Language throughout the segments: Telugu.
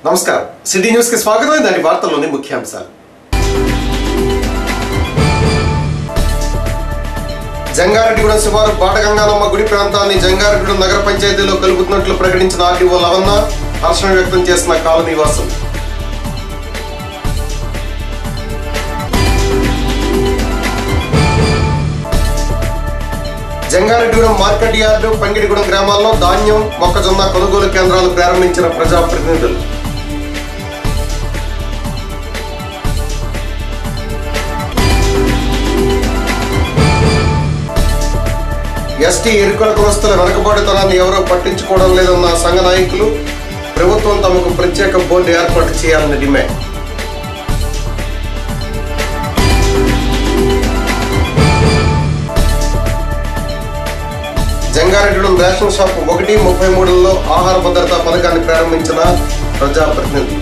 నమస్కారం సిటీ న్యూస్ కి స్వాగతం దాని వార్తల్లోని ముఖ్యాంశాలు జంగారెడ్డిగూడెం శివారు బాటగంగానమ్మ గుడి ప్రాంతాన్ని జంగారెడ్డిగూడెం నగర పంచాయతీలో కలుపుతున్నట్లు ప్రకటించిన ఆర్డీఓ లవన్న హర్షం వ్యక్తం చేసిన కాలనీ వాసులు జంగారెడ్డిగూడెం మార్కెట్ యార్డు పంగిడిగూడెం గ్రామాల్లో ధాన్యం మొక్కజొన్న కొనుగోలు కేంద్రాలు ప్రారంభించిన ప్రజాప్రతినిధులు ఎస్టీ ఎరుకల కులస్తుల వెనకబాటుతనాన్ని ఎవరూ పట్టించుకోవడం లేదన్న సంఘ నాయకులు ప్రభుత్వం తమకు ప్రత్యేక బోర్డు ఏర్పాటు చేయాలని డిమాండ్ జంగారెడ్డిగూడెం రేషన్ షాప్ ఒకటి ముప్పై మూడులో ఆహార భద్రతా పథకాన్ని ప్రారంభించిన ప్రజాప్రతినిధులు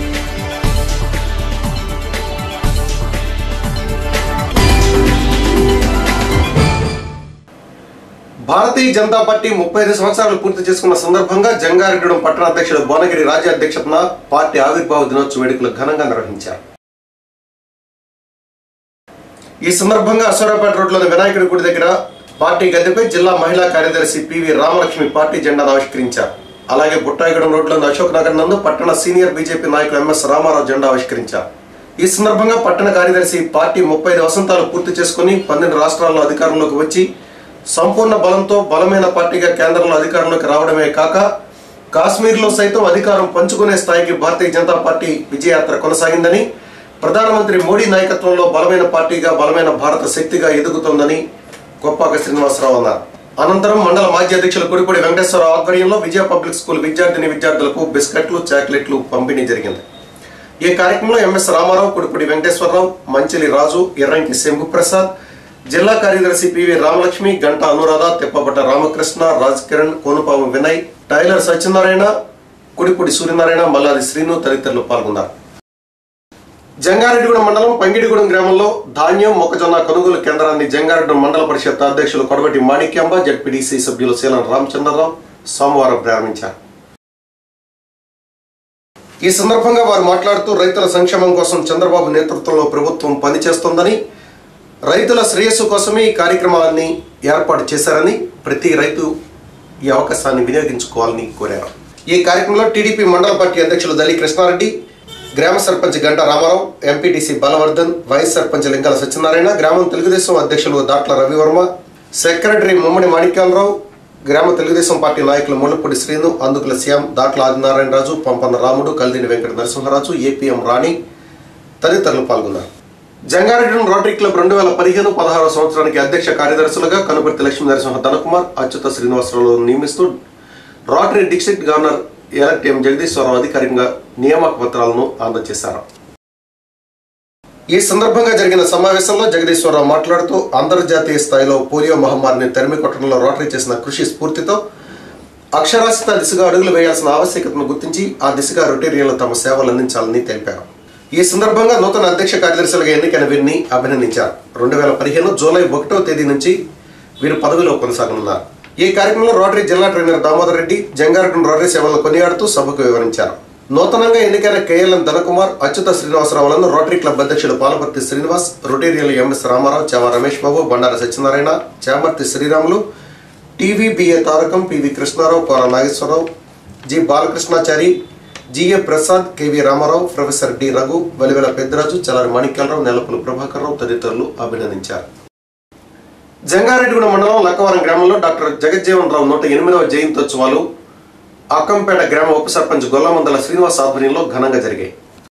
భారతీయ జనతా పార్టీ ముప్పై ఐదు సంవత్సరాలు పూర్తి చేసుకున్న సందర్భంగా జంగారెడ్డిగూడెం పట్టణ అధ్యక్షుడు భువనగిరి రాజ్య అధ్యక్షతన పార్టీ ఆవిర్భావ దినోత్సవ వేడుకలు ఘనంగా నిర్వహించారు ఈ సందర్భంగా అశ్వరాపేట రోడ్లోని వినాయకుడి గుడి దగ్గర పార్టీ గద్దెపై జిల్లా మహిళా కార్యదర్శి పివి రామలక్ష్మి పార్టీ జెండాను ఆవిష్కరించారు అలాగే బుట్టాయిగూడెం రోడ్లోని అశోక్ నగర్ నందు పట్టణ సీనియర్ బీజేపీ నాయకులు ఎంఎస్ రామారావు జెండా ఆవిష్కరించారు ఈ సందర్భంగా పట్టణ కార్యదర్శి పార్టీ ముప్పై ఐదు వసంతాలు పూర్తి చేసుకుని పన్నెండు రాష్ట్రాల్లో అధికారంలోకి వచ్చి సంపూర్ణ బలంతో బలమైన పార్టీగా కేంద్రంలో అధికారంలోకి రావడమే కాక కాశ్మీర్లో సైతం అధికారం పంచుకునే స్థాయికి భారతీయ జనతా పార్టీ విజయయాత్ర కొనసాగిందని ప్రధానమంత్రి మోడీ నాయకత్వంలో బలమైన పార్టీగా బలమైన భారత శక్తిగా ఎదుగుతోందని గొప్పాక శ్రీనివాసరావు అన్నారు అనంతరం మండల మాజీ అధ్యక్షులు కుడిపూడి వెంకటేశ్వరరావు ఆధ్వర్యంలో విజయ పబ్లిక్ స్కూల్ విద్యార్థిని విద్యార్థులకు బిస్కెట్లు చాక్లెట్లు పంపిణీ జరిగింది ఈ కార్యక్రమంలో ఎంఎస్ రామారావు కుడిపూడి వెంకటేశ్వరరావు మంచిలి రాజు ఎర్రంకి శంభు ప్రసాద్ జిల్లా కార్యదర్శి పివి రామలక్ష్మి గంట అనురాధ తెప్పబట్ట రామకృష్ణ రాజ్ కిరణ్ కోనుపాము వినయ్ టైలర్ సత్యనారాయణ కుడిపూడి సూర్యనారాయణ మల్లాది శ్రీను తదితరులు పాల్గొన్నారు జంగారెడ్డిగూడెం మండలం పంగిడిగూడెం గ్రామంలో ధాన్యం మొక్కజొన్న కొనుగోలు కేంద్రాన్ని జంగారెడ్డి మండల పరిషత్ అధ్యక్షులు కొడబటి మాణిక్యాంబ జడ్పీడీసీ సభ్యులు శీలం రామచంద్రరావు సోమవారం ప్రారంభించారు ఈ సందర్భంగా వారు మాట్లాడుతూ రైతుల సంక్షేమం కోసం చంద్రబాబు నేతృత్వంలో ప్రభుత్వం పనిచేస్తోందని రైతుల శ్రేయస్సు కోసమే ఈ కార్యక్రమాలన్నీ ఏర్పాటు చేశారని ప్రతి రైతు ఈ అవకాశాన్ని వినియోగించుకోవాలని కోరారు ఈ కార్యక్రమంలో టీడీపీ మండల పార్టీ అధ్యక్షులు దళి కృష్ణారెడ్డి గ్రామ సర్పంచ్ గంట రామారావు ఎంపీటీసీ బలవర్ధన్ వైస్ సర్పంచ్ లింగాల సత్యనారాయణ గ్రామం తెలుగుదేశం అధ్యక్షులు దాట్ల రవివర్మ సెక్రటరీ ముమ్మడి మాణిక్యాలరావు గ్రామ తెలుగుదేశం పార్టీ నాయకులు ముళ్ళపూడి శ్రీను అందుకుల శ్యామ్ దాట్ల ఆదినారాయణరాజు పంపన్న రాముడు కల్దిని వెంకట నరసింహరాజు ఏపీఎం రాణి తదితరులు పాల్గొన్నారు జంగారెడ్డి రోటరీ క్లబ్ రెండు వేల పదిహేను పదహారవ సంవత్సరానికి అధ్యక్ష కార్యదర్శులుగా కనుపర్తి లక్ష్మీ నరసింహ ధనకుమార్ అచ్యుత శ్రీనివాసరావు నియమిస్తూ rotary district governor elect M Jagadeeswararao అధికారికంగా నియామక పత్రాలను అందజేశారు ఈ సందర్భంగా జరిగిన సమావేశంలో జగదీశ్వరరావు మాట్లాడుతూ అంతర్జాతీయ స్థాయిలో పోలియో మహమ్మారిని తరిమి కొట్టడంలో రోటరీ చేసిన కృషి స్ఫూర్తితో అక్షరాస్యత దిశగా అడుగులు వేయాల్సిన ఆవశ్యకతను గుర్తించి ఆ దిశగా రొటేరియన్లు తమ సేవలు అందించాలని తెలిపారు ఈ సందర్భంగా నూతన అధ్యక్ష కార్యదర్శులుగా ఎన్నికైన వీరిని అభినందించారు రెండు వేల పదిహేను జూలై ఒకటో తేదీ నుంచి వీరు పదవిలో కొనసాగనున్నారు ఈ కార్యక్రమంలో రోటరీ జిల్లా ట్రైనర్ దామోదర్ రెడ్డి జంగారెడ్డి రోటరీ సేవలను కొనియాడుతూ సభకు వివరించారు నూతనంగా ఎన్నికైన కేఎల్ఎన్ ధనకుమార్ అచ్యుత శ్రీనివాసరావులను రోటరీ క్లబ్ అధ్యక్షుడు Palaparthi Srinivas rotarian MS Ramarao Chama Ramesh Babu Bandara Satyanarayana Chamarthi Sriramulu TVBA Tarakam PV Krishnarao Kora Nageswararao G Balakrishnachari GA Prasad KV Ramarao professor D Raghu Valivela Peddaraju Chalari Manikyalarao Nelapalli Prabhakar Rao తదితరులు అభినందించారు జంగారెడ్డిగూడ మండలం లక్కవరం గ్రామంలో డాక్టర్ జగజ్జీవన్ రావు నూట ఎనిమిదవ జయంతోత్సవాలు అక్కంపేట గ్రామ ఉప సర్పంచ్ గొల్లమందల శ్రీనివాస్ ఆధ్వర్యంలో ఘనంగా జరిగాయి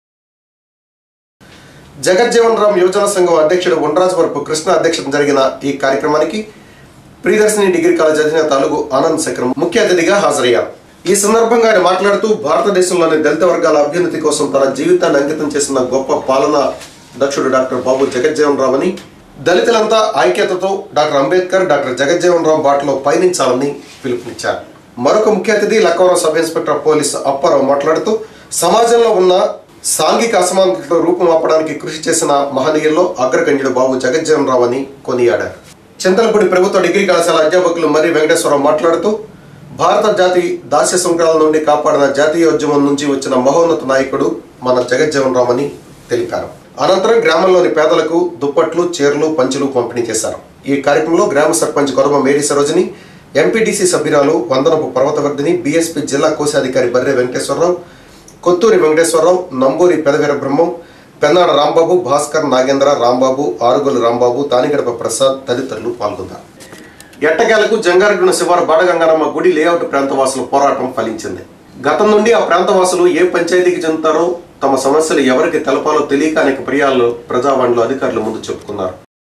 జగజ్జీవన్ రామ్ యువజన సంఘం అధ్యక్షుడు ఉండ్రాజవరపు కృష్ణ అధ్యక్షతన జరిగిన ఈ కార్యక్రమానికి ప్రియదర్శిని డిగ్రీ కాలేజ్ అధినేత అలుగు ఆనంద్ శేఖర్ ముఖ్య అతిథిగా హాజరయ్యారు ఈ సందర్భంగా ఆయన మాట్లాడుతూ భారతదేశంలోని దళిత వర్గాల అభ్యున్నతి కోసం తన జీవితాన్ని అంకితం చేసిన గొప్ప పాలన దక్షుడు డాక్టర్ బాబు జగజ్జీవన్ రావు అని దళితులంతా ఐక్యతతో డాక్టర్ అంబేద్కర్ డాక్టర్ జగజ్జీవన్ రావు బాటలో పయనించాలని పిలుపునిచ్చారు మరొక ముఖ్య అతిథి Lakkavaram sub inspector police Apparao మాట్లాడుతూ సమాజంలో ఉన్న సాంఘిక అసమానతలు రూపుమాపడానికి కృషి చేసిన మహనీయుల్లో అగ్రగణ్యుడు బాబు జగజ్జీవన్ రావు అని కొనియాడారు చింతలపూడి ప్రభుత్వ డిగ్రీ కళాశాల అధ్యాపకులు మర్రి వెంకటేశ్వరరావు మాట్లాడుతూ భారత జాతి దాస్య శృంఖలాల నుండి కాపాడిన జాతీయోద్యమం నుంచి వచ్చిన మహోన్నత నాయకుడు మన జగజ్జీవన్ రామ్ అని తెలిపారు అనంతరం గ్రామంలోని పేదలకు దుప్పట్లు చీరలు పంచులు పంపిణీ చేశారు ఈ కార్యక్రమంలో గ్రామ సర్పంచ్ కొరమ మేరీ సరోజిని ఎంపీటీసీ సభ్యురాలు వందనపు పర్వతవర్ధిని బీఎస్పీ జిల్లా కోశాధికారి బర్రె వెంకటేశ్వరరావు కొత్తూరి వెంకటేశ్వరరావు నంబూరి పెదవీర బ్రహ్మం పెన్నాడ రాంబాబు భాస్కర్ నాగేంద్ర రాంబాబు ఆరుగులు రాంబాబు తానిగడప ప్రసాద్ తదితరులు పాల్గొన్నారు ఎట్టకేలకు జంగారెడ్డిన శివారు బాడగంగారమ్మ గుడి లేఅవుట్ ప్రాంతవాసుల పోరాటం ఫలించింది గతం నుండి ఆ ప్రాంతవాసులు ఏ పంచాయతీకి చెందుతారో తమ సమస్యలు ఎవరికి తెలపాలో తెలియక అనేక ప్రియాల్లో ప్రజావాణిలో అధికారులు ముందు చెప్పుకున్నారు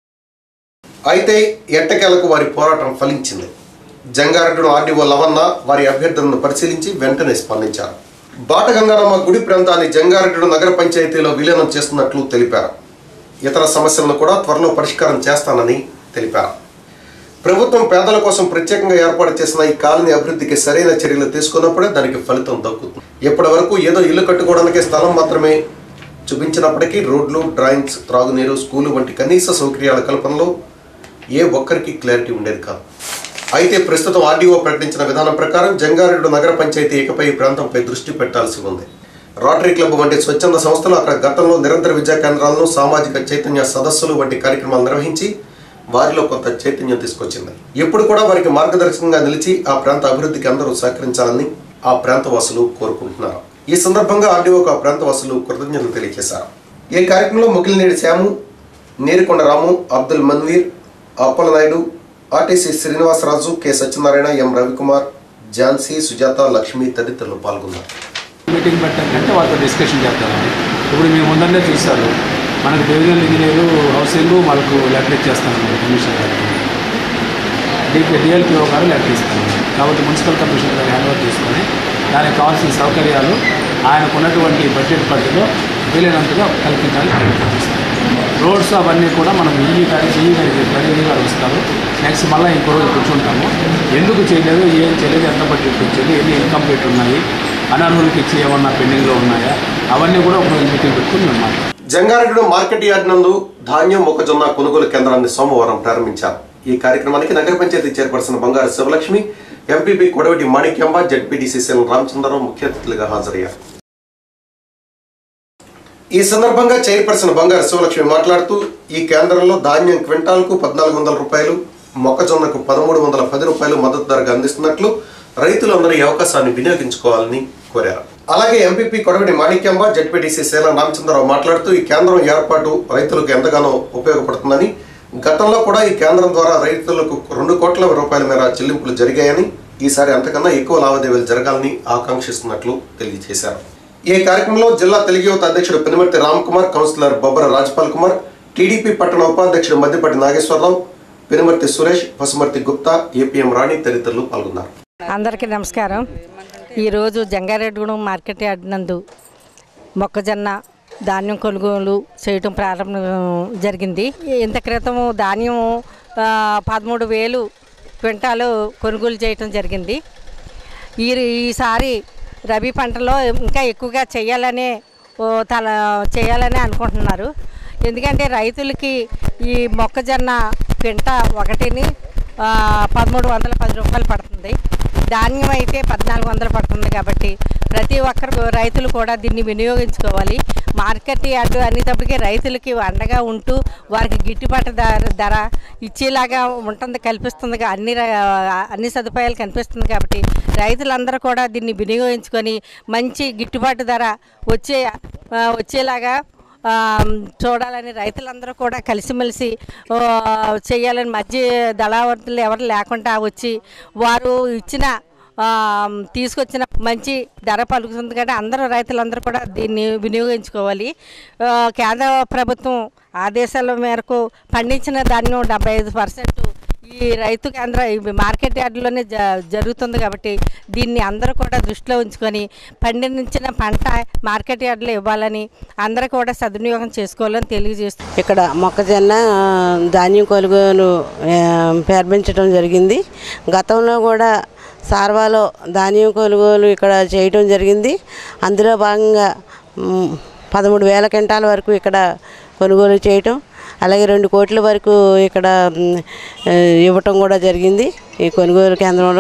అయితే ఎట్టకేలకు వారి పోరాటం ఫలించింది జంగారెడ్డిను ఆర్డీఓ లవన్న వారి అభ్యర్థులను పరిశీలించి వెంటనే స్పందించారు బాటగంగారమ్మ గుడి ప్రాంతాన్ని జంగారెడ్డి నగర పంచాయతీలో విలీనం చేస్తున్నట్లు తెలిపారు ఇతర సమస్యలను కూడా త్వరలో పరిష్కారం చేస్తానని తెలిపారు ప్రభుత్వం పేదల కోసం ప్రత్యేకంగా ఏర్పాటు చేసిన ఈ కాలనీ అభివృద్ధికి సరైన చర్యలు తీసుకున్నప్పుడే దానికి ఫలితం దక్కుతుంది ఇప్పటి వరకు ఏదో ఇల్లు కట్టుకోవడానికి స్థలం మాత్రమే చూపించినప్పటికీ రోడ్లు డ్రాయింగ్స్ త్రాగునీరు స్కూలు వంటి కనీస సౌకర్యాల కల్పనలో ఏ ఒక్కరికి క్లారిటీ ఉండేది కాదు అయితే ప్రస్తుతం ఆర్డీఓ ప్రకటించిన విధానం ప్రకారం జంగారెడ్డి నగర పంచాయతీ ఇకపై ఈ ప్రాంతంపై దృష్టి పెట్టాల్సి ఉంది రోటరీ క్లబ్ వంటి స్వచ్ఛంద సంస్థలు అక్కడ గతంలో నిరంతర విద్యా కేంద్రాలను సామాజిక చైతన్య సదస్సులు వంటి కార్యక్రమాలు నిర్వహించి వారిలో కొంత చైతన్యం తీసుకొచ్చింది ఇప్పుడు కూడా వారికి మార్గదర్శకంగా నిలిచి ఆ ప్రాంత అభివృద్ధికి అందరూ సహకరించాలని ఆ ప్రాంతవాసులు కోరుకుంటున్నారు ఈ సందర్భంగా ఆర్డీఓకు ఆ ప్రాంతవాసులు కృతజ్ఞతలు తెలియజేశారు ఈ కార్యక్రమంలో Mugilinedi Shyamu Neerukonda Ramu Abdul Manveer Appalanaidu RTC Srinivasaraju K Satyanarayana M Ravikumar Jhansi Sujatha Lakshmi తదితరులు పాల్గొన్నారు మీటింగ్ పెట్టాలంటే వాళ్ళతో డిస్కషన్ చేస్తామండి ఇప్పుడు మేము ముందరనే చూశారు మనకు డివిజనల్ ఇంజనీరు హౌసింగ్ మనకు లెటర్ ఇచ్చేస్తామండి కమిషనర్ గారికి డిపి డిఎల్పిఓ గారు లెటర్ ఇస్తాను కాబట్టి మున్సిపల్ కమిషనర్ గారు హ్యాండ్ ఓవర్ తీసుకొని దానికి కావాల్సిన సౌకర్యాలు ఆయనకు ఉన్నటువంటి బడ్జెట్ పరిధిలో వీలైనంతగా కల్పించాలని ప్రయత్నం చేస్తాం రోడ్స్ అవన్నీ కూడా మనం ఈ గారి ఈ గారి చెప్పారు ఈ గారు వస్తారు నెక్స్ట్ మళ్ళీ ఇంకో రోజు కూర్చుంటాము ఎందుకు చేయలేదు ఏం చేయలేదు ఎంత బడ్జెట్ వచ్చింది ఎన్ని ఇన్కంప్లీట్ ఉన్నాయి అనర్హులకి ఇచ్చి ఏమన్నా పెండింగ్లో ఉన్నాయా అవన్నీ కూడా ఒక రోజు మీటింగ్ పెట్టుకుని మేము మాట్లాడతాం జంగారెడ్డి మార్కెట్ యార్డ్ నందు ధాన్యం మొక్కజొన్న కొనుగోలు కేంద్రాన్ని సోమవారం ప్రారంభించారు ఈ కార్యక్రమానికి నగర panchayat chairperson Bangaru Sivalakshmi MPP Kodavati Manikyamba ZPTC సెల్ రామచంద్రరావు ముఖ్య అతిథులుగా హాజరయ్యారు ఈ సందర్భంగా చైర్పర్సన్ బంగారు శివలక్ష్మి మాట్లాడుతూ ఈ కేంద్రంలో ధాన్యం క్వింటాల్కు పద్నాలుగు వందల రూపాయలు మొక్కజొన్నకు పదమూడు వందల పది రూపాయలు మద్దతు ధరగా అందిస్తున్నట్లు రైతులందరూ ఈ అవకాశాన్ని వినియోగించుకోవాలని కోరారు అలాగే ఎంపీపీ కొడవటి మాణిక్యంబ జడ్పీటీసీ సేల రామచంద్రరావు మాట్లాడుతూ ఈ కేంద్రం ఏర్పాటు రైతులకు ఎంతగానో ఉపయోగపడుతుందని గతంలో కూడా ఈ కేంద్రం ద్వారా రైతులకు రెండు కోట్ల రూపాయల మేర చెల్లింపులు జరిగాయని ఈసారి అంతకన్నా ఎక్కువ లావాదేవీలు జరగాలని ఆకాంక్షిస్తున్నట్లు తెలియజేశారు ఈ కార్యక్రమంలో జిల్లా తెలుగు యువత అధ్యక్షుడు పెనుమర్తి రామ్ కుమార్ కౌన్సిలర్ బొబ్బర రాజ్పాల్ కుమార్ టీడీపీ పట్టణ ఉపాధ్యక్షుడు మద్దిపట్టి నాగేశ్వరరావు పెనుమర్తి సురేష్ పసుమర్తి గుప్తా ఏపీఎం రాణి తదితరులు పాల్గొన్నారు అందరికీ నమస్కారం ఈరోజు జంగారెడ్డిగూడెం మార్కెట్ యార్డ్ నందు మొక్కజొన్న ధాన్యం కొనుగోలు చేయటం ప్రారంభం జరిగింది ఇంత క్రితం ధాన్యం ఆ, పదమూడు వేలు క్వింటాలు కొనుగోలు చేయటం జరిగింది ఈ ఈసారి రబీ పంటలో ఇంకా ఎక్కువగా చేయాలనే ఓ తల చేయాలని అనుకుంటున్నారు ఎందుకంటే రైతులకి ఈ మొక్కజొన్న పింట ఒకటిని ఆ, పదమూడు వందల పది రూపాయలు పడుతుంది ధాన్యం అయితే పద్నాలుగు వందలు పడుతుంది కాబట్టి ప్రతి ఒక్కరు రైతులు కూడా దీన్ని వినియోగించుకోవాలి మార్కెట్ యార్డు అనేటప్పటికీ రైతులకి అండగా ఉంటూ వారికి గిట్టుబాటు ధర ధర ఇచ్చేలాగా ఉంటుంది కల్పిస్తుంది కా- అన్ని ర- అన్ని సదుపాయాలు కనిపిస్తుంది కాబట్టి రైతులందరూ కూడా దీన్ని వినియోగించుకొని మంచి గిట్టుబాటు ధర వచ్చే ఆ, వచ్చేలాగా ఆ, చూడాలని రైతులందరూ కూడా కలిసిమెలిసి ఆ, చేయాలని మధ్య దళావర్తులు ఎవరు లేకుండా వచ్చి వారు ఇచ్చిన ఆ, తీసుకొచ్చిన మంచి ధర పలుకుతుంది కాబట్టి అందరూ రైతులందరూ కూడా దీన్ని వినియోగించుకోవాలి ఆ, కేంద్ర ప్రభుత్వం ఆదేశాల మేరకు పండించిన ధాన్యం డెబ్బై ఐదు పర్సెంట్ ఈ రైతు కేంద్ర ఈ మార్కెట్ యార్డులోనే జ జరుగుతుంది కాబట్టి దీన్ని అందరూ కూడా దృష్టిలో ఉంచుకొని పండించిన పంట మార్కెట్ యార్డులో ఇవ్వాలని అందరూ కూడా సద్వినియోగం చేసుకోవాలని తెలియజేస్తుంది ఇక్కడ మొక్కజొన్న ఆ, ధాన్యం కొనుగోలు ఆ, ప్రారంభించడం జరిగింది గతంలో కూడా సార్వాలో ధాన్యం కొనుగోలు ఇక్కడ చేయటం జరిగింది అందులో భాగంగా మ్, పదమూడు వేల క్వింటాల వరకు ఇక్కడ కొనుగోలు చేయటం అలాగే రెండు కోట్ల వరకు ఇక్కడ మ్, ఆ, ఇవ్వటం కూడా జరిగింది ఈ కొనుగోలు కేంద్రంలో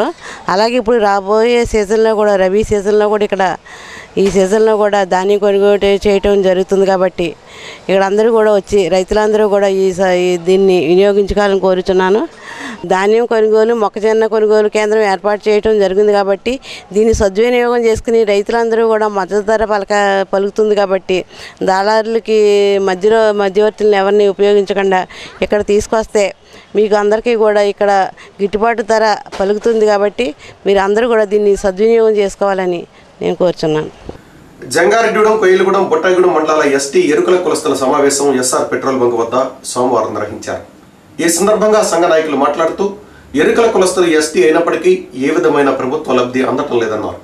అలాగే ఇప్పుడు రాబోయే సీజన్లో కూడా రబీ సీజన్లో కూడా ఇక్కడ ఈ సీజన్లో కూడా ధాన్యం కొనుగోలు చేయటం జరుగుతుంది కాబట్టి ఇక్కడ అందరూ కూడా వచ్చి రైతులందరూ కూడా ఈ స- ఈ దీన్ని వినియోగించుకోవాలని కోరుతున్నాను ధాన్యం కొనుగోలు మొక్కజొన్న కొనుగోలు కేంద్రం ఏర్పాటు చేయడం జరిగింది కాబట్టి దీన్ని సద్వినియోగం చేసుకుని రైతులందరూ కూడా మద్దతు ధర పలక పలుకుతుంది కాబట్టి దళారులకి మధ్యలో మధ్యవర్తులను ఎవరిని ఉపయోగించకుండా ఇక్కడ తీసుకొస్తే మీకు అందరికీ కూడా ఇక్కడ గిట్టుబాటు ధర పలుకుతుంది కాబట్టి మీరు అందరూ కూడా దీన్ని సద్వినియోగం చేసుకోవాలని నేను కోరుచున్నాను జంగారెడ్డిగూడెం కొయ్యలగూడెం బుట్టాయిగూడెం మండలాల ఎస్టీ ఎరుకల కులస్తుల సమావేశం ఎస్ఆర్ పెట్రోల్ బంక్ వద్ద సోమవారం నిర్వహించారు ఈ సందర్భంగా సంఘ నాయకులు మాట్లాడుతూ ఎరుకల కులస్తులు ఎస్టీ అయినప్పటికీ ఏ విధమైన ప్రభుత్వ లబ్ధి అందటం లేదన్నారు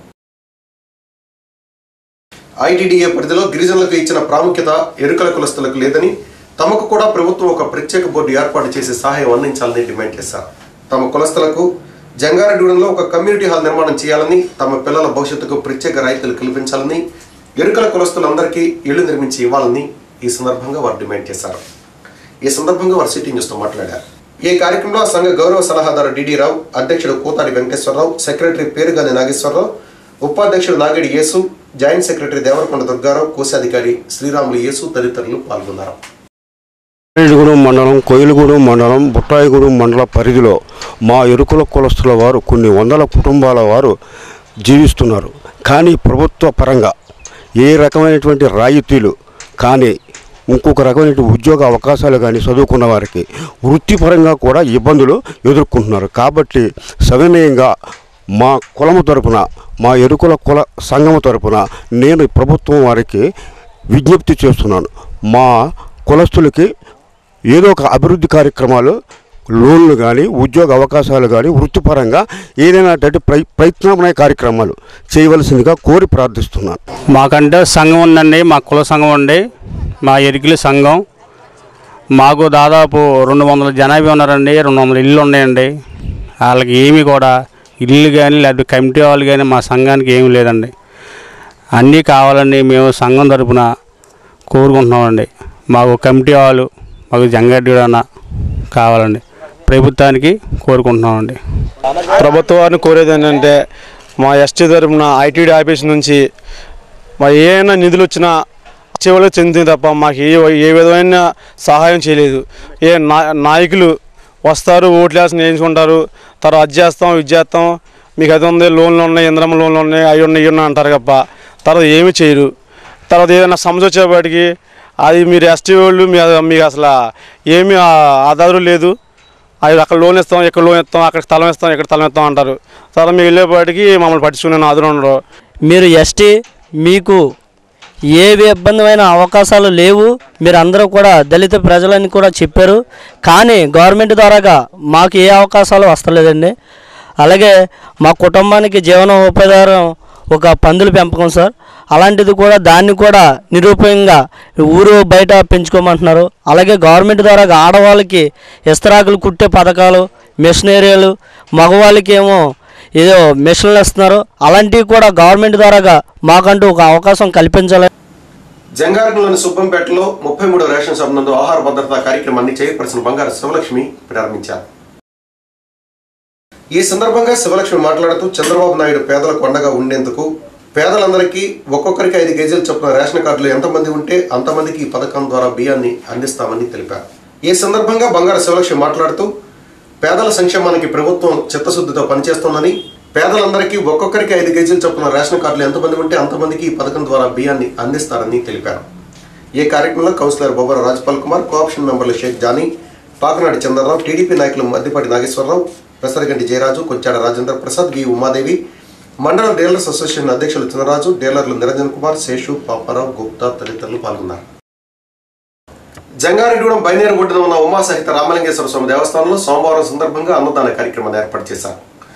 ఐటీడీఏ పరిధిలో గిరిజనులకు ఇచ్చిన ప్రాముఖ్యత ఎరుకల కులస్తులకు లేదని తమకు కూడా ప్రభుత్వం ఒక ప్రత్యేక బోర్డు ఏర్పాటు చేసి సహాయం అందించాలని డిమాండ్ చేశారు తమ కులస్తులకు జంగారెడ్డిగూడెంలో ఒక కమ్యూనిటీ హాల్ నిర్మాణం చేయాలని తమ పిల్లల భవిష్యత్తుకు ప్రత్యేక రాయితీలు కల్పించాలని ఎరుకల కులస్తులందరికీ ఇళ్లు నిర్మించి ఇవ్వాలని ఈ సందర్భంగా వారు డిమాండ్ చేశారు ఈ సందర్భంగా వారు సిటీ న్యూస్తో మాట్లాడారు ఈ కార్యక్రమంలో ఆ సంఘ గౌరవ సలహాదారు డిడి రావు అధ్యక్షుడు కూతాడి వెంకటేశ్వరరావు సెక్రటరీ పేరుగాని నాగేశ్వరరావు ఉపాధ్యక్షుడు నాగిడి యేసు జాయింట్ సెక్రటరీ దేవరకొండ దుర్గారావు కోశాధికారి శ్రీరాములు యేసు తదితరులు పాల్గొన్నారు రెడ్డిగూడెం మండలం కొయిలగూడెం మండలం బుట్టాయిగూడెం మండల పరిధిలో మా ఎరుకుల కులస్తుల వారు కొన్ని వందల కుటుంబాల వారు జీవిస్తున్నారు కానీ ప్రభుత్వ పరంగా ఏ రకమైనటువంటి రాయితీలు కానీ ఇంకొక రకమైన ఉద్యోగ అవకాశాలు కానీ చదువుకున్న వారికి వృత్తిపరంగా కూడా ఇబ్బందులు ఎదుర్కొంటున్నారు కాబట్టి సవినయంగా మా కులము తరపున మా ఎరుకుల కుల సంఘము తరపున నేను ప్రభుత్వం వారికి విజ్ఞప్తి చేస్తున్నాను మా కులస్తులకి ఏదో ఒక అభివృద్ధి కార్యక్రమాలు లోన్లు కానీ ఉద్యోగ అవకాశాలు కానీ వృత్తిపరంగా ఏదైనా అటువంటి ప్రయ ప్రయత్నాత్మక కార్యక్రమాలు చేయవలసిందిగా కోరి ప్రార్థిస్తున్నాను మాకంటే సంఘం ఉందండి మా కుల సంఘం ఉంది మా ఎరికిలి సంఘం మాకు దాదాపు రెండు వందల జనాభా ఉన్నారండి రెండు వందల ఇల్లు ఉన్నాయండి వాళ్ళకి ఏమి కూడా ఇల్లు కానీ లేకపోతే కమిటీ వాళ్ళు కానీ మా సంఘానికి ఏమీ లేదండి అన్నీ కావాలని మేము సంఘం తరపున కోరుకుంటున్నామండి మాకు కమిటీ వాళ్ళు మాకు జంగడ్డ కావాలండి ప్రభుత్వానికి కోరుకుంటున్నామండి ప్రభుత్వాన్ని కోరేది ఏంటంటే మా ఎస్టీ తరపున ఐటీడీ ఆఫీస్ నుంచి మా ఏమైనా నిధులు వచ్చినా చివరికి చెందింది తప్ప మాకు ఏ ఏ విధమైన సహాయం చేయలేదు ఏ నా నాయకులు వస్తారు ఓట్లు వేసి వేయించుకుంటారు తర్వాత అది చేస్తాం ఇది చేస్తాం మీకు అది ఉంది లోన్లు ఉన్నాయి ఇంద్రమ్మ లోన్లు ఉన్నాయి అవి ఉన్నాయి ఇవి ఉన్నాయి అంటారు తప్ప తర్వాత ఏమీ చేయరు తర్వాత ఏదైనా సమస్య వచ్చేపాటికి అది మీరు ఎస్టీ వాళ్ళు మీ మీకు అసలు ఏమీ ఆ- ఆధారం లేదు అది అక్కడ లోన్ ఇస్తాం ఇక్కడ లోన్ ఇస్తాం అక్కడ స్థలం ఇస్తాం ఇక్కడ స్థలం ఇస్తాం అంటారు తర్వాత మీరు వెళ్ళేపాటికి మమ్మల్ని పట్టించుకునే ఆధారం ఉండరు మీరు ఎస్టీ మీకు ఏ ఇబ్బందిమైన అవకాశాలు లేవు మీరు అందరూ కూడా దళిత ప్రజలని కూడా చెప్పారు కానీ గవర్నమెంట్ ద్వారాగా మాకు ఏ అవకాశాలు వస్తలేదండి అలాగే మా కుటుంబానికి జీవన ఉపాధారం ఒక పందుల పెంపకం సార్ అలాంటిది కూడా దాన్ని కూడా నిరూపణంగా ఊరు బయట పెంచుకోమంటున్నారు అలాగే గవర్నమెంట్ ద్వారా ఆడవాళ్ళకి ఇస్తరాకులు కుట్టే పథకాలు మిషనరీలు మగవాళ్ళకి ఏమో ఏదో మిషన్లు ఇస్తున్నారు అలాంటివి కూడా గవర్నమెంట్ ద్వారాగా మాకంటూ ఒక అవకాశం కల్పించాలి జంగారెడ్డిలోని సుబ్బంపేటలో ముప్పై మూడో రేషన్ షాప్ నందు ఆహార భద్రతా కార్యక్రమాన్ని చైర్పర్సన్ బంగారు శివలక్ష్మి ప్రారంభించారు ఈ సందర్భంగా శివలక్ష్మి మాట్లాడుతూ చంద్రబాబు నాయుడు పేదలకు అండగా ఉండేందుకు పేదలందరికీ ఒక్కొక్కరికి ఐదు కేజీలు చొప్పున రేషన్ కార్డులు ఎంతమంది ఉంటే అంతమందికి ఈ పథకం ద్వారా బియ్యాన్ని అందిస్తామని తెలిపారు ఈ సందర్భంగా బంగారు శివలక్ష్మి మాట్లాడుతూ పేదల సంక్షేమానికి ప్రభుత్వం చిత్తశుద్ధితో పనిచేస్తోందని పేదలందరికీ ఒక్కొక్కరికి ఐదు కేజీలు చొప్పున రేషన్ కార్డులు ఎంతమంది ఉంటే అంతమందికి ఈ పథకం ద్వారా బియ్యాన్ని అందిస్తారని తెలిపారు ఈ కార్యక్రమంలో కౌన్సిలర్ బొబ్బర రాజ్పాల్ కుమార్ కోఆప్షన్ మెంబర్లు షేక్ జానీ పాకనాటి చంద్రరావు టీడీపీ నాయకులు మద్దిపాటి నాగేశ్వరరావు పెసరగంటి జయరాజు కొంచాడ రాజేంద్ర ప్రసాద్ వి ఉమాదేవి మండల డీలర్స్ అసోసియేషన్ అధ్యక్షులు చినరాజు డీలర్లు నిరంజన్ కుమార్ శేషు పాపారావు గుప్తా తదితరులు పాల్గొన్నారు జంగారెడ్డిగూడెం బైనేరు ఒడ్డున ఉన్న ఉమా సహిత రామలింగేశ్వర స్వామి దేవస్థానంలో సోమవారం సందర్భంగా అన్నదాన కార్యక్రమాన్ని ఏర్పాటు చేశారు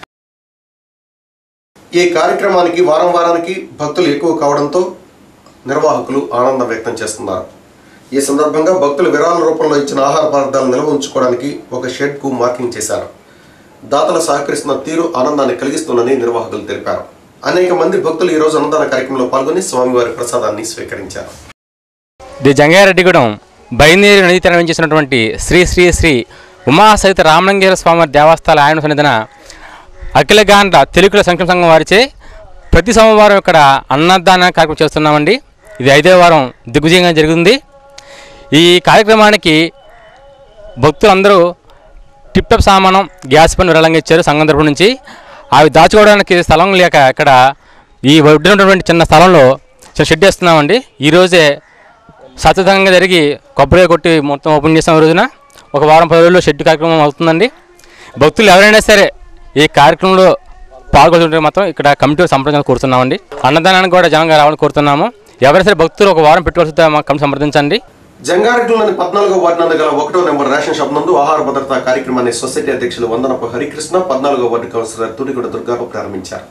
ఈ కార్యక్రమానికి వారం వారానికి భక్తులు ఎక్కువ కావడంతో నిర్వాహకులు ఆనందం వ్యక్తం చేస్తున్నారు ఈ సందర్భంగా భక్తులు విరాళ రూపంలో ఇచ్చిన ఆహార పదార్థాలు నిల్వ ఉంచుకోవడానికి ఒక షెడ్ కు మార్కింగ్ చేశారు దాతలు సహకరిస్తున్న తీరు ఆనందాన్ని కలిగిస్తుందని నిర్వాహకులు తెలిపారు అనేక మంది భక్తులు ఈ రోజు అన్నదాన కార్యక్రమంలో పాల్గొని స్వామివారి ప్రసాదాన్ని స్వీకరించారు ది జంగారెడ్డిగూడెం బయలుదేరి నది తీరం చేసినటువంటి శ్రీ శ్రీ శ్రీ ఉమా సహిత రామలింగేశ్వర స్వామి దేవస్థాన ఆయన సన్నిధిన అఖిల గాంధ తెలుగుల సంక్షేమ సంఘం వారిచే ప్రతి సోమవారం ఇక్కడ అన్నదాన కార్యక్రమం చేస్తున్నామండి ఇది ఐదో వారం దిగ్విజయంగా జరుగుతుంది ఈ కార్యక్రమానికి భక్తులందరూ టిప్ టాప్ సామానం గ్యాస్ పని విరాళంగా ఇచ్చారు సంఘం తరపు నుంచి అవి దాచుకోవడానికి స్థలం లేక ఇక్కడ ఈ ఒడ్డునటువంటి చిన్న స్థలంలో చిన్న షెడ్ వేస్తున్నామండి ఈరోజే సత్యతంగా జరిగి కొబ్బరి కొట్టి మొత్తం ఓపెన్ చేసిన రోజున ఒక వారం పది రోజుల్లో షెడ్ కార్యక్రమం అవుతుందండి భక్తులు ఎవరైనా సరే ఈ కార్యక్రమంలో పాల్గొంటుంటే మాత్రం ఇక్కడ కమిటీ సంప్రదించాలని కోరుతున్నామండి అన్నదానానికి కూడా జనంగా రావాలని కోరుతున్నాము ఎవరైనా సరే భక్తులు ఒక వారం పెట్టుకోవాల్సి మా కమిటీ సంప్రదించండి జంగారెడ్డిలోని పద్నాలుగో వార్డు నందు గల ఒకటో నెంబర్ రేషన్ షాప్ నందు ఆహార భద్రతా కార్యక్రమాన్ని సొసైటీ అధ్యక్షులు వందనపు హరికృష్ణ పద్నాలుగో వార్డు కౌన్సిలర్ తుడిగొండ దుర్గారావు ప్రారంభించారు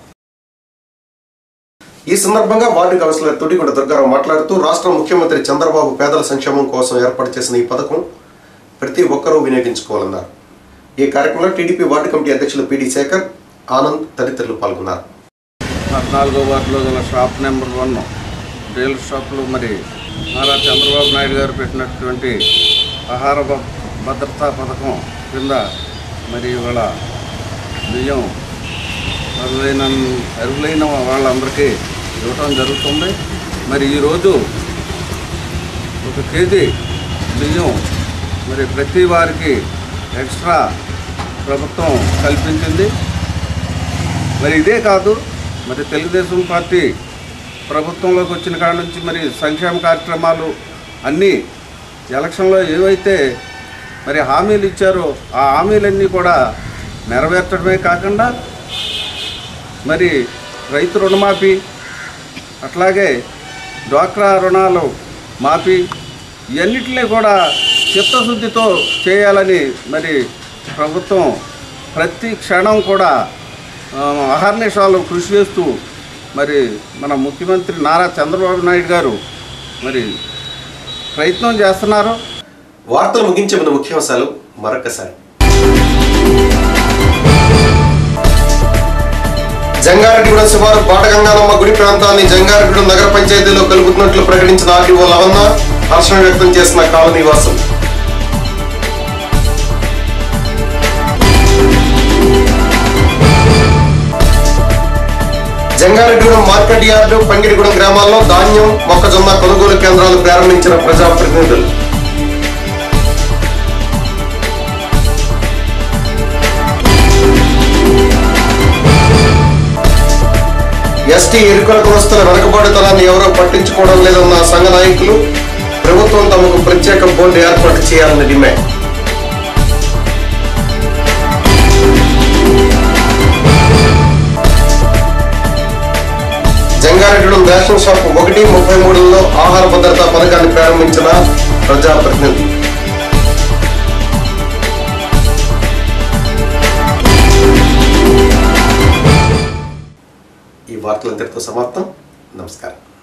ఈ సందర్భంగా వార్డు కౌన్సిలర్ తుడిగొండ దుర్గారావు మాట్లాడుతూ రాష్ట్ర ముఖ్యమంత్రి చంద్రబాబు పేదల సంక్షేమం కోసం ఏర్పాటు చేసిన ఈ పథకం ప్రతి ఒక్కరూ వినియోగించుకోవాలన్నారు ఈ కార్యక్రమంలో టీడీపీ వార్డు కమిటీ అధ్యక్షులు పిడి శేఖర్ ఆనంద్ తదితరులు పాల్గొన్నారు పద్నాలుగో వార్డులో గల షాప్ నెంబర్ వన్ రియల్ షాప్లో మరి నారా చంద్రబాబు నాయుడు గారు పెట్టినటువంటి ఆహార భ- భద్రతా పథకం కింద మరి ఇవాళ బియ్యం అరువులైన అరువులైన వాళ్ళందరికీ ఇవ్వటం జరుగుతుంది మరి ఈరోజు ఒక కేజీ బియ్యం మరి ప్రతి వారికి ఎక్స్ట్రా ప్రభుత్వం కల్పించింది మరి ఇదే కాదు మరి తెలుగుదేశం పార్టీ ప్రభుత్వంలోకి వచ్చిన కాడ నుంచి మరి సంక్షేమ కార్యక్రమాలు అన్నీ ఎలక్షన్లో ఏవైతే మరి హామీలు ఇచ్చారో ఆ హామీలన్నీ కూడా నెరవేర్చడమే కాకుండా మరి రైతు రుణమాఫీ అట్లాగే డ్వాక్రా రుణాలు మాఫీ ఇవన్నిటినీ కూడా చిత్తశుద్ధితో చేయాలని మరి ప్రభుత్వం ప్రతి క్షణం కూడా ఆ, అహర్నిశాలు కృషి చేస్తూ మరి మన ముఖ్యమంత్రి నారా చంద్రబాబు నాయుడు గారు మరి ప్రయత్నం చేస్తున్నారు వార్తలు ముగించే ముందు ముఖ్యాంశాలు మరొకసారి జంగారెడ్డిగూడెం శివారు బాటగంగానమ్మ గుడి ప్రాంతాన్ని జంగారెడ్డిగూడెం నగర పంచాయతీలో కలుపుతున్నట్లు ప్రకటించిన ఆర్డీఓ లవన్న హర్షం వ్యక్తం చేసిన కాలనీ వాసులు జంగారెడ్డిగూడెం మార్కెట్ యార్డు పంగిడిగూడెం గ్రామాల్లో ధాన్యం మొక్కజొన్న కొనుగోలు కేంద్రాలు ప్రారంభించిన ప్రజాప్రతినిధులు ఎస్టీ ఎరుకల కులస్తుల వెనకబాటుతనాన్ని ఎవరో పట్టించుకోవడం లేదన్న సంఘ నాయకులు ప్రభుత్వం తమకు ప్రత్యేక బోర్డు ఏర్పాటు చేయాలని డిమాండ్ జంగారెడ్డిలో రేషన్ షాప్ ఒకటి ముప్పై మూడులో ఆహార భద్రతా పథకాన్ని ప్రారంభించిన ప్రజాప్రతినిధి ఈ వార్తలు ఇంతటితో సమాప్తం నమస్కారం